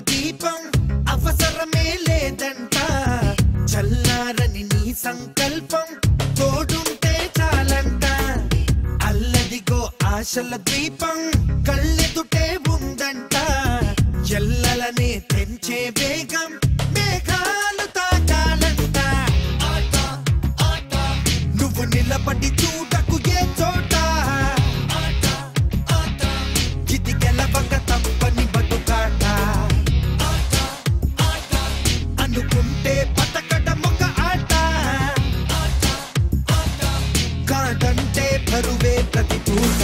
దీపం అవసరమే లేదంట చల్లారని నీ సంకల్పం తోడుంటే చాలంట అల్లదిగో ఆశల దీపం కళ్ళెదుటే ఉందంట ఎల్లలనే తెంచే వేగం మేఘాలు తాకాలంట నువ్వు నిలబడి చూడకు ఏ చోట ఇది గెలవక తప్పని బతుకాట అనుకుంటే బతకడం ఒక ఆట కాదంటే బరువే ప్రతి పూట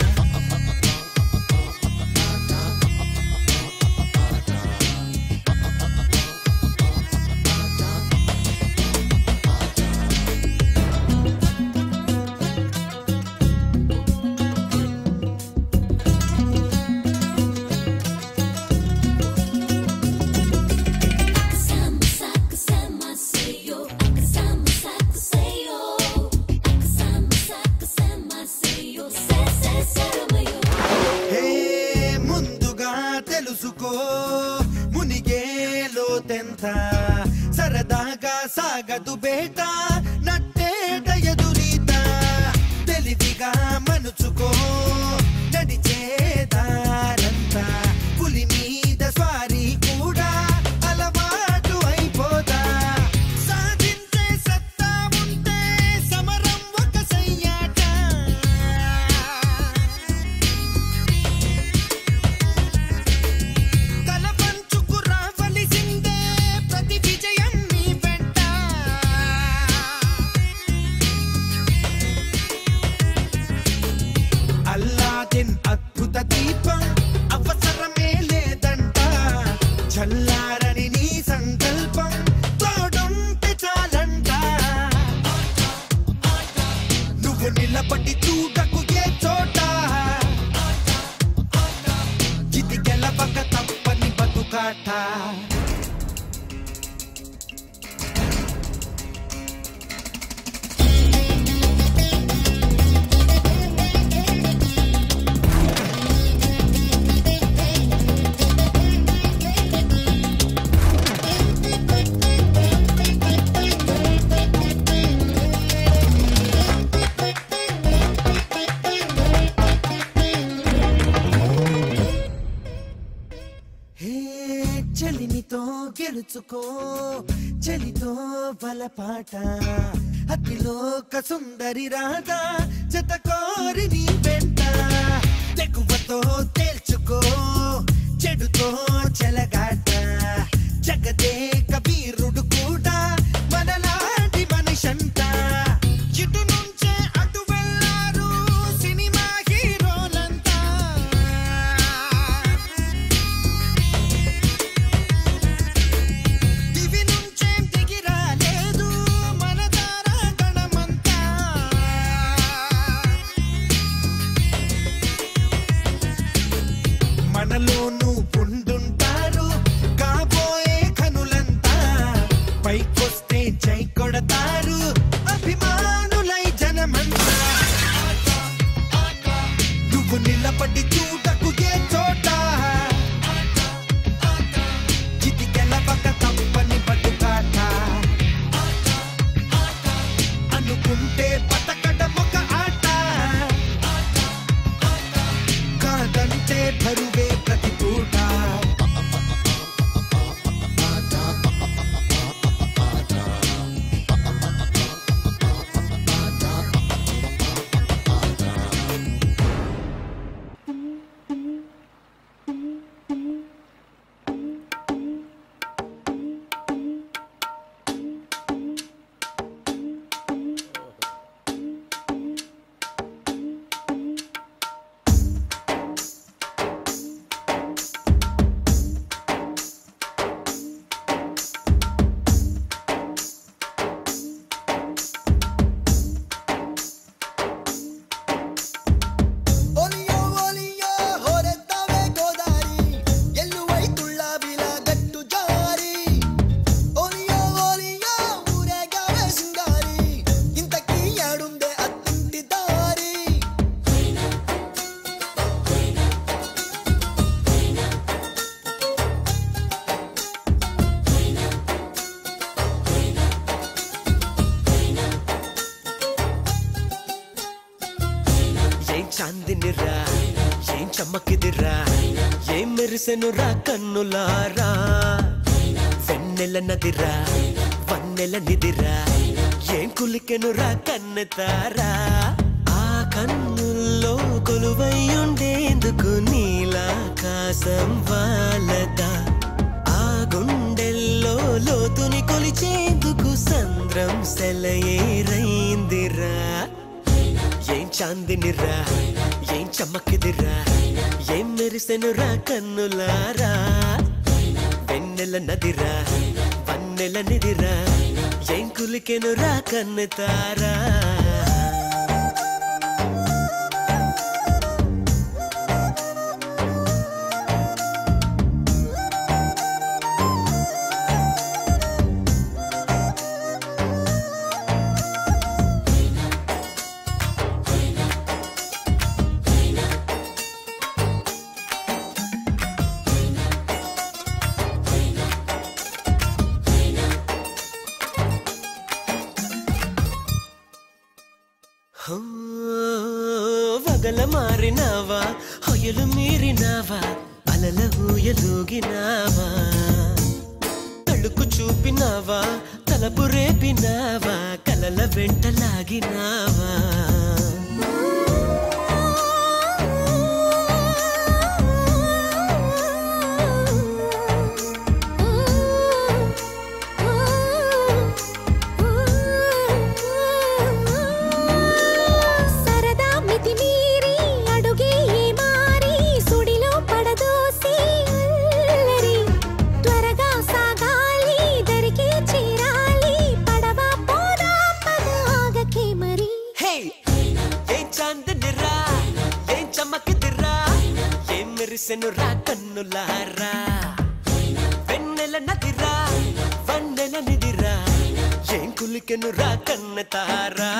Akasama sakasama sayo, akasama sakasayo, akasama sakasama sayo, se se saramayo. హే ముందుగా తెలుసుకో మునిగేలో తెంత సరదాగా సాగదు బేట నట్టేట ఎదురీత తెలివిగా మనుచుకో నడిచేదారంతా పులి మీద స్వారీ కూడా అలవాటు అయిపోదా సాధించే సత్తా ఉంటే సమరం ఒక సయ్యాట తల పంచుకు రావలసిందే ప్రతి విజయం నీ వెంట అల్లాదిన్ అద్భుత దీపం అవసరమే లేదంట చల్లారని నీ సంకల్పం తోడుంటే చాలంట నువ్వు నిలబడి చూడకు ఏ చోట ఇది గెలవక తప్పని బతుకాట హే చలిమితో గెలుచుకో చలితో బలపాట అతిలోక సుందరి రాధా జత కోరి నీ వెంట తెగువతో తేల్చుకో చెడుతో చెలగాట జగదే కబీరుడు కూడా మనలాంటి మనిషంట ఇటు నుంచే అటు వెళ్ళారు సినిమా హీరోలంతా దివి నుంచేం దిగి రాలేదు మన దారా గణమంతా మనలోనూ ఉండుంటారు చాందినిరా ఏం చమ్మకిదిరా ఏం మెరిసెనురా కన్నులారా వెన్నెల నదిరా వన్నెల నిదిరా ఏం కులికెనురా కన్నెతారా ఆ కన్నుల్లో కొలువై ఉండేందుకు నీలాకాశం వాళ్ళదా ఆ గుండెల్లో లోతుని కొలిచేందుకు సంద్రం సెలయేరైందిరా ఏం చాందినిరా ఏం చమ్మకిదిరా ఏం మెరిసెనురా కన్నులారా వెన్నెల నదిరా వన్నెల నిదిరా ఏం కులికెనురా కన్నెతారా హో, వగల మారినావా హొయలు మీరినావా అలల ఊయలూగినావా తళుకు చూపినావా తలపు రేపినావా కలల వెంట లాగినావా సరదా మితి మీరి అడుగే మారి సుడిలో పడదోసి అల్లరి త్వరగా సాగాలి దరికి చేరాలి పడవ పోదా పద ఆగకే మరి హే ఏం చాందనిరా ఏం చమ్మకిదిరా ఏం మెరిసెనురా కన్నులారా వెన్నెల నదిరా వన్నెల నిదిరా ఏం కులికెనురా కన్నెతారా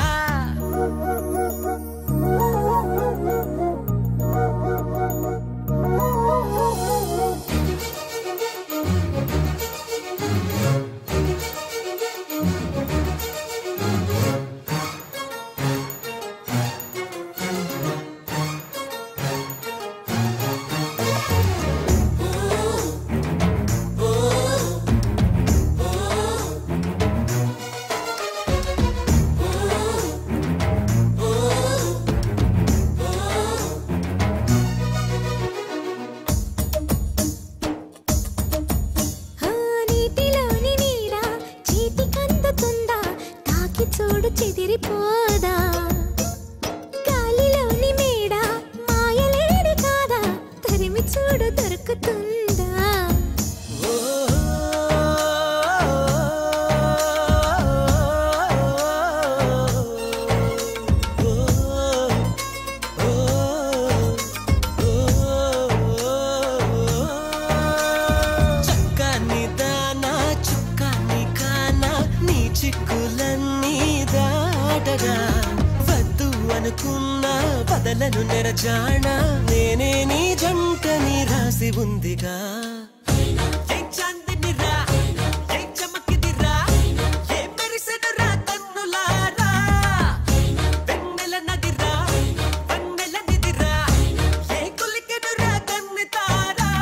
ఆ నీటిలోని నీడ చేతికందుతుందా తాకి చూడు చెదిరిపోదా గాలిలోని మేడ మాయలేడి కాదా తరిమి చూడు దొరుకుతుందా ఓ చక్కని దానా చుక్కని కానా నీ చిక్కులన్నీ దాటగా వద్దు అనుకున్నా వదలను నెరజానా నేనే నీ జంటని రాసి ఉందిగా ఏం చాందినిరా ఏం చమకిదిరా ఏం మెరిసెనురా కన్నులారా వెన్నెల నదిరా వన్నెల నిదిరా ఏ కులికెనురా కన్నెతారా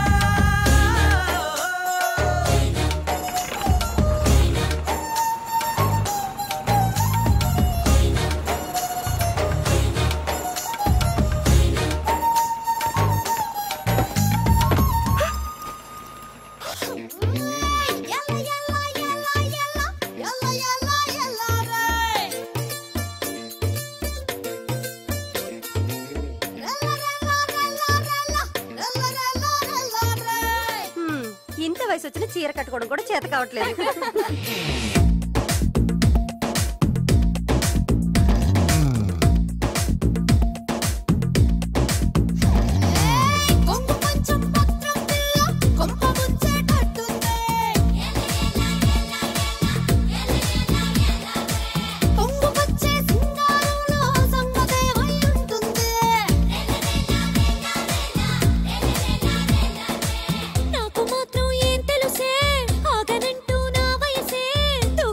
హ్మ్, ఇంత వయసు వచ్చిన చీర కట్టుకోవడం కూడా చేత కావట్లేదు కొంగు కొంచెం పత్రం పిల్ల కొంప ముంచేటట్టుంది పొంగు వచ్చే సింగారంలో సంగతే అయి ఉంటుంది నాకు మాత్రం ఏం తెలుసే ఆగనంటూ నా వయసే దూ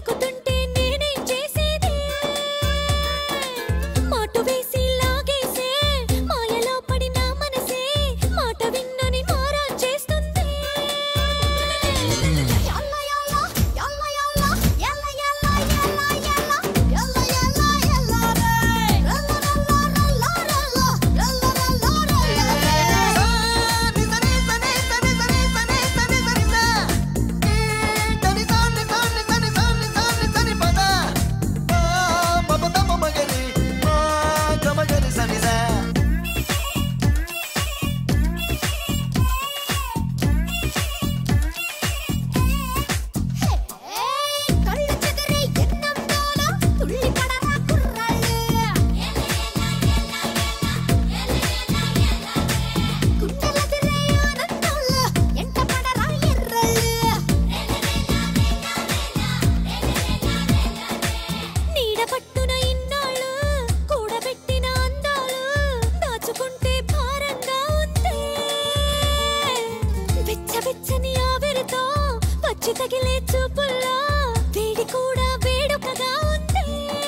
పిచ్చి తగిలే చూపుల్లో వేడి కూడా వేడుకగా ఉంది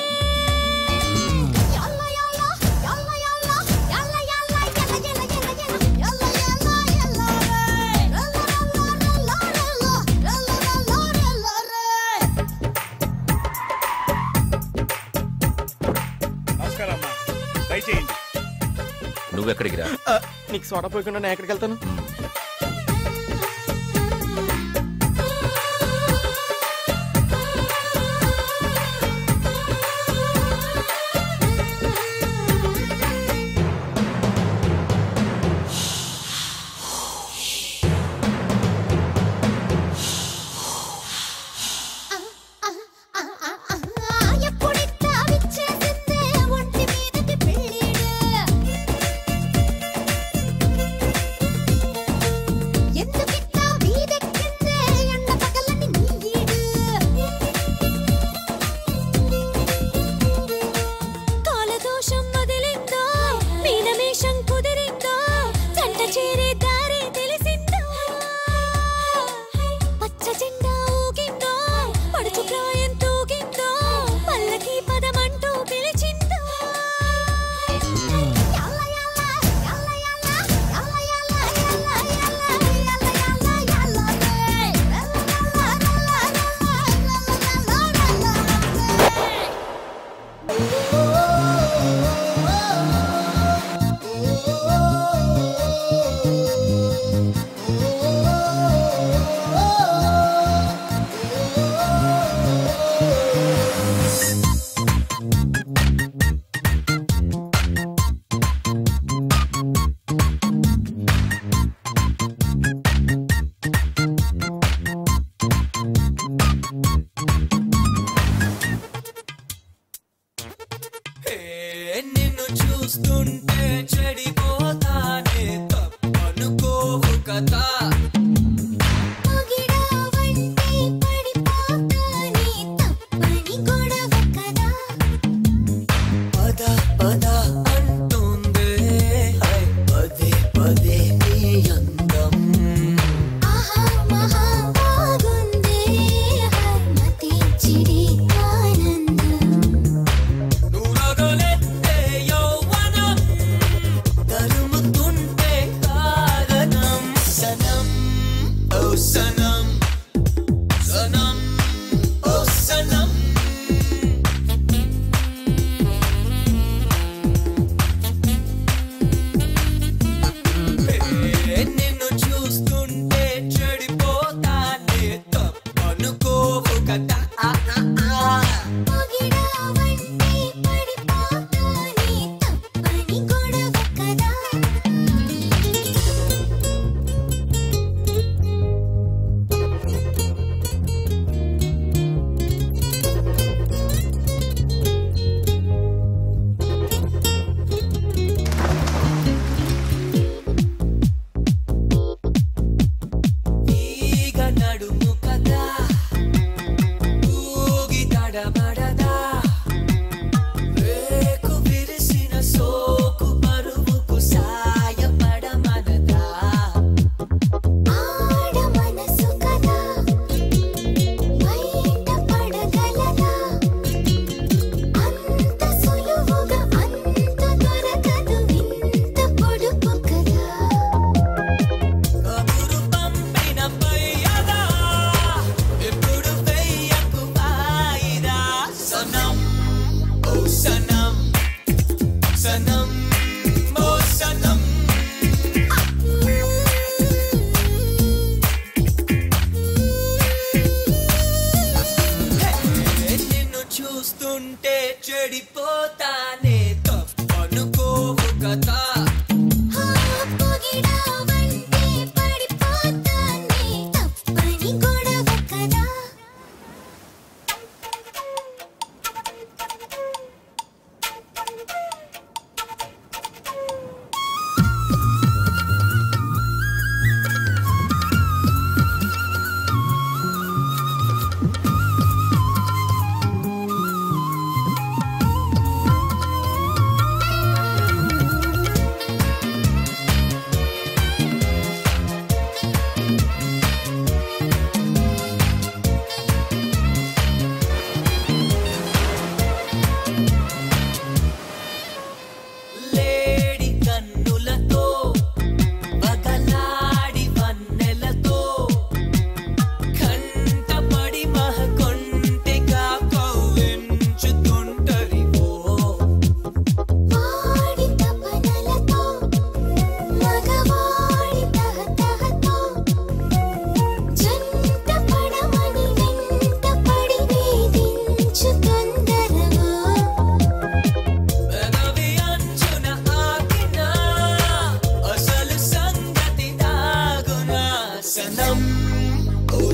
యల్ల యల్ల యల్ల యల్ల యల్ల యల్ల యల్ల యల్ల యల్ల యల్ల యల్ల యల్ల యల్ల రే రల్ల రల్ల రల్ల రల్ల రల్ల రల్ల రే నమస్కారం అమ్మా దయచేయండి నువ్వెక్కడికి రా ఆ, నీకు సోడా పోయకుండా నేను ఎక్కడికి వెళ్తాను ఎప్పుడిట్టా విచ్చేసిందే ఒంటి మీదకి పెళ్ళిడు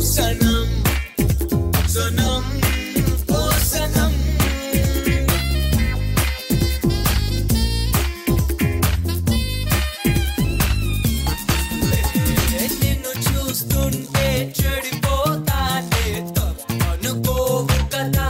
సనం సనం ఓ సనం నిన్ను చూస్తుంటే చెడిపోతానే తప్పనుకోవు కదా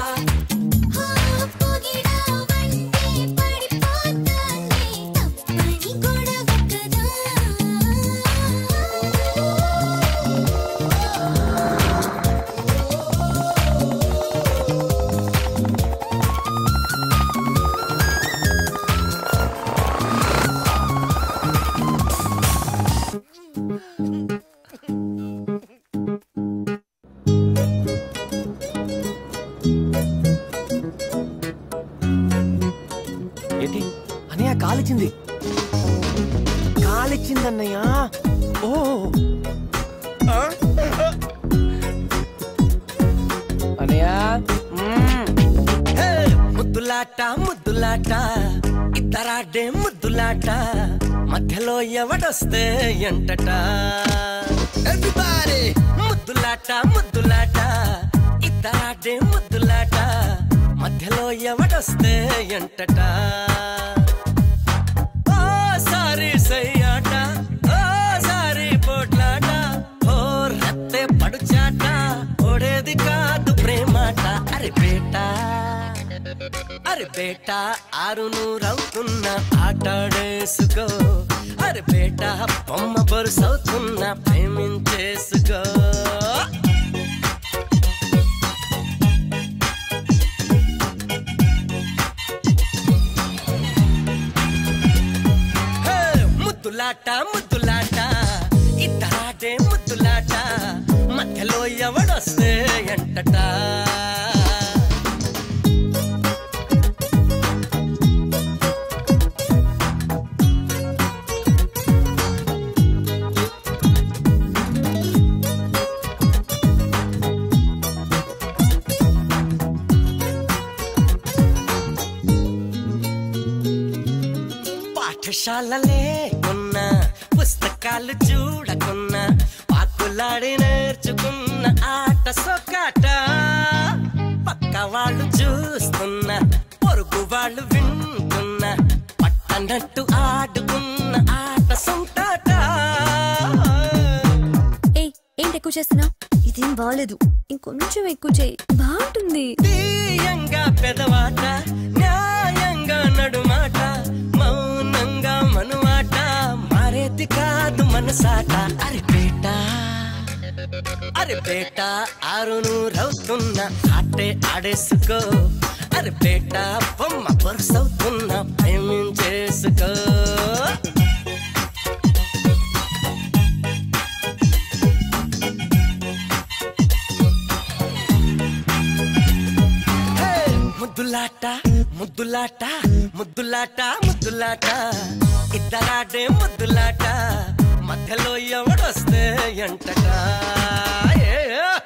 ఏంటి అన్నయ్య కాలిచ్చింది కాలిచ్చింది అన్నయ్య ఓ ఆ? అన్నయ్య మ్మ్. హే! ముద్దులాట ముద్దులాట ఇద్దరాడే ముద్దులాట మధ్యలో ఎవడొస్తే ఎంటట Everybody! ముద్దులాట ముద్దులాట ఇద్దరాడే ముద్దులాట మధ్యలో ఎవడొస్తే ఎంటట ఓ సారీ సయ్యాట ఓ సారీ పోట్లాట ఓ రత్తే పడుచాట ఓడేది కాదు ప్రేమాట అరే బేటా అరే బేటా ఆరు నూరవుతున్న ఆటాడేసుకో అరే బేటా బొమ్మ బరుసవుతున్న ప్రేమించేసుకో హే! ముద్దులాట ముద్దులాట ఇద్దరాడే ముద్దులాట మధ్యలో ఎవడొస్తే ఎంటట పాఠశాలలే ఉన్న పుస్తకాలు చూడకున్నా పాకులాడి నేర్చుకున్న ఆట సొక్కాట పక్క వాళ్ళు చూస్తున్న పొరుగు వాళ్ళు వింటున్న పట్టనట్టు ఆడుకున్న ఆట సొంతాట ఏయ్ ఏంటి ఎక్కువ చేస్తున్నావు ఇదేం బాగాలేదు ఇంకొంచెం ఎక్కువ చేయి బాగుంటుంది తీయంగా పెదవాట న్యాయంగా నడుమాట మౌనంగా మనుమాట మారేది కాదు మనసాట అరే బేట అరే బేట ఆరు నూరవుతున్న ఆటే ఆడేసుకో అరే బేట బొమ్మ పరుసవుతున్న ప్రేమించేసుకో హే! ముద్దులాట ముద్దులాట ముద్దులాట ముద్దులాట ఇద్దరాడే ముద్దులాట మధ్యలో ఎవడొస్తే ఎంటట ఏ!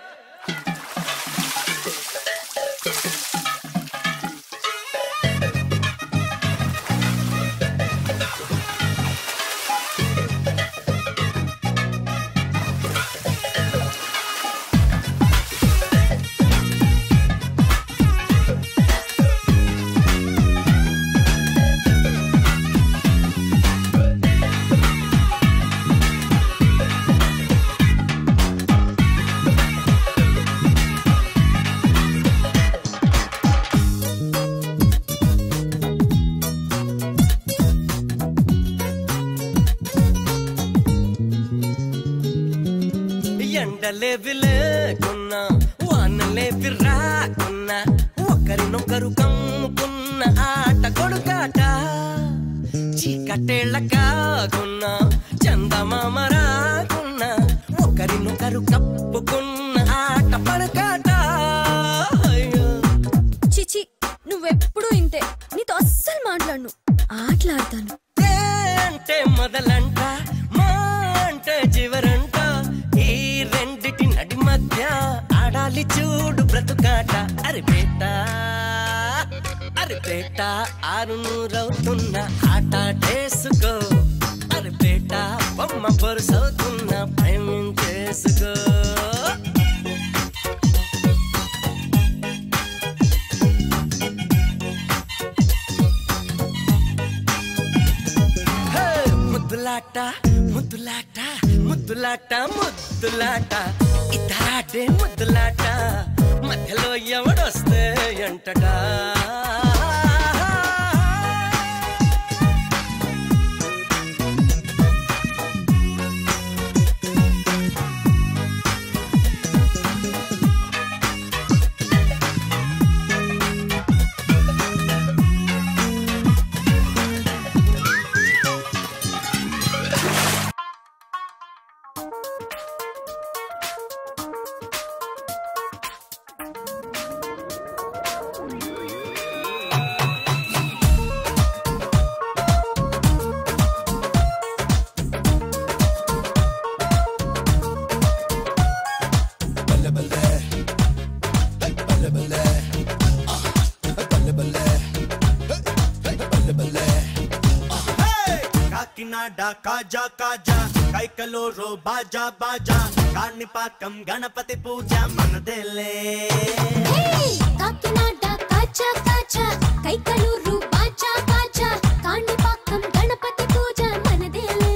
ఎండలేవి లేకున్నా వానలేవి రాకున్నా ఒకరినొకరు కమ్ముకున్న ఆట కొడుకాట చీకటేళ్ళ కాకున్నా చందమామ రాకున్నా ఒకరినొకరు కప్పుకున్న ఆట పడకాట అయ్యో చిచి నువ్వెప్పుడు ఇంతే నీతో అస్సలు మాట్లాడను ఆటలాడతాను ఏ అంటే మొదలంట మా అంటే చివరంట ఈ రెండిటి నడి మధ్య ఆడాలి చూడు బ్రతుకాట అరే బేట అరే బేట ఆరు నూరవుతున్న ఆట చేసుకో అరే బేట బొమ్మ బరుసవుతున్న ప్రేమించేసుకో ముద్దులాట ముద్దులాట ముద్దులాట ఇతరాటే ముద్దులాట మధ్యలో ఎవడొస్తే ఎంటడా కాకినాడ కాజా కాజా కైకలూరు బాజా బాజా కాణిపాకం గణపతి పూజ మనదేలే కాకినాడ కాచా కాచా కైకలూరు బాచా బాచా కాణిపాకం గణపతి పూజ మనదేలే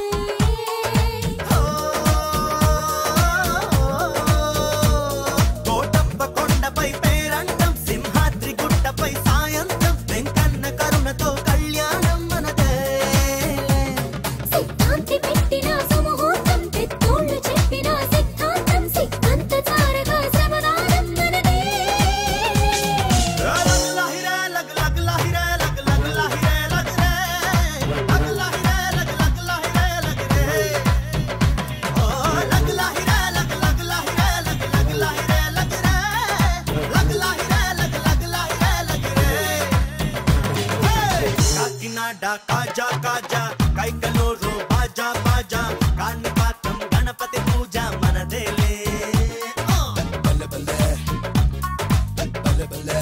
కోటప్ప కొండపై పేరంటం సింహాద్రి గుట్టపై సాయంత్రం వెంకన్న కరుణతో కళ్యాణం మనదే సిద్ధాంతి పెట్టిన సుముహూర్తం పెద్దోళ్ళు చెప్పిన సిద్ధాంతం సిద్ధాంత చారగా శ్రమదానం మనదే లగ్ లహిరే లగ్ లగ్ లహిరే లగ్ లగ్ లహిరే లగ్ రే లగ్ లహిరే లగ్ లగ్ లహిరే లగ్ రే ఓ లగ్ లహిరే లగ్ లగ్ లహిరే లగ్ లగ్ లహిరే లగ్ రే లగ్ లహిరే లగ్ లగ్ లహిరే లగ్ రే కాకినాడ కాజా కాజా కైకలూరు బాజా బాజా కాణిపాకం గణపతి పూజ మనదేలే బల్లె బల్లె బల్లె బల్లె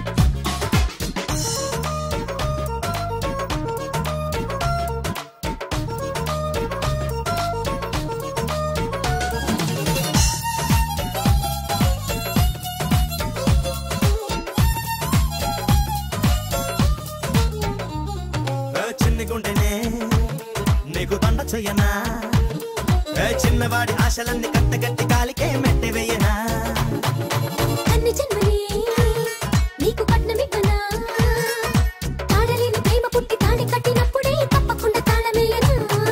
ఏ చిన్ని గుండెనే నీకు దండ చెయ్యనా ఏ చిన్నవాడి ఆశలన్నీ కట్టగట్టి కాలికే మెట్టి వెయ్యనా కన్ని జన్మని నీకు పట్నమివ్వనా తాడలేని ప్రేమ పుట్టి తాడి కట్టినప్పుడే తప్పకుండా తాళమేయనా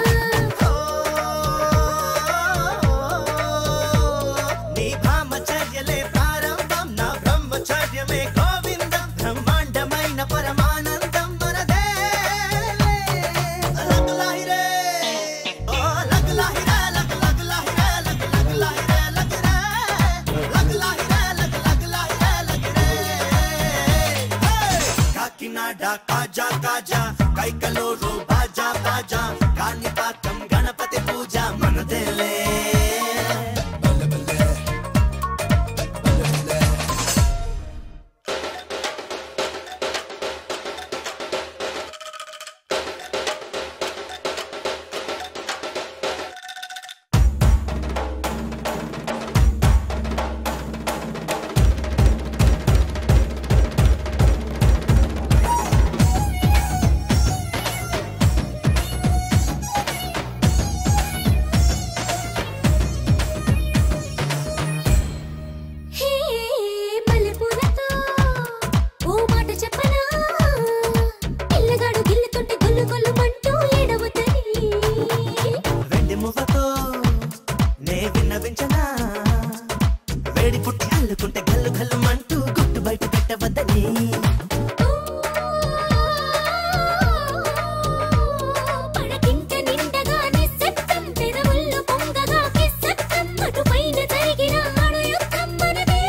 నీ బ్రహ్మచర్యలే ప్రారంభం నా బ్రహ్మచర్యమే గోవిందం బ్రహ్మాండమైన పరమానందం మనదే లగ్ లాహిరే ఓ లగ్ లాహిరే లగ్ లగ్ లాహిరే లగ్ లగ్ లాహిరే లగ్ రే లగ్ లాహిరే లగ్ లగ్ లాహిరే లగ్ రే కాకినాడ కాజా కాజా కైకలూరు బాజా బాజా కాణిపాకం గణపతి పూజ మనదేలే బల్లె బల్లె బల్లె బల్లె హే మల్లెపూలతో ఓ మాట చెప్పనా పిల్లగాడు గిల్లుతుంటే గొల్లు గొల్లు మంటూ ఏడవతని వెండి మువ్వతో నే విన్నవించనా వేడి పుట్టి అల్లుకుంటే గల్లు గల్లు మంటూ గుట్టు బయట పెట్టవద్దని పడకింట నిండగా నిశ్శబ్దం పెదవుల్లో పొంగగా కిస్సత్తం అటుపైన జరిగిన అణు యుద్ధం మనదే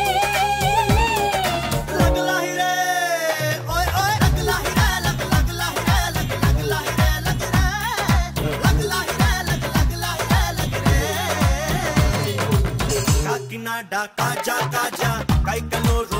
లగ్ లాహిరే ఓయ్ ఓయ్ లగ్ లాహిరే లగ్ లగ్ లాహిరే లగ్ లగ్ లాహిరే లగ్ రే లగ్ లాహిరే లగ్ లగ్ లాహిరే లగ్ రే కాకినాడ కాజా కాజా కైకలూరు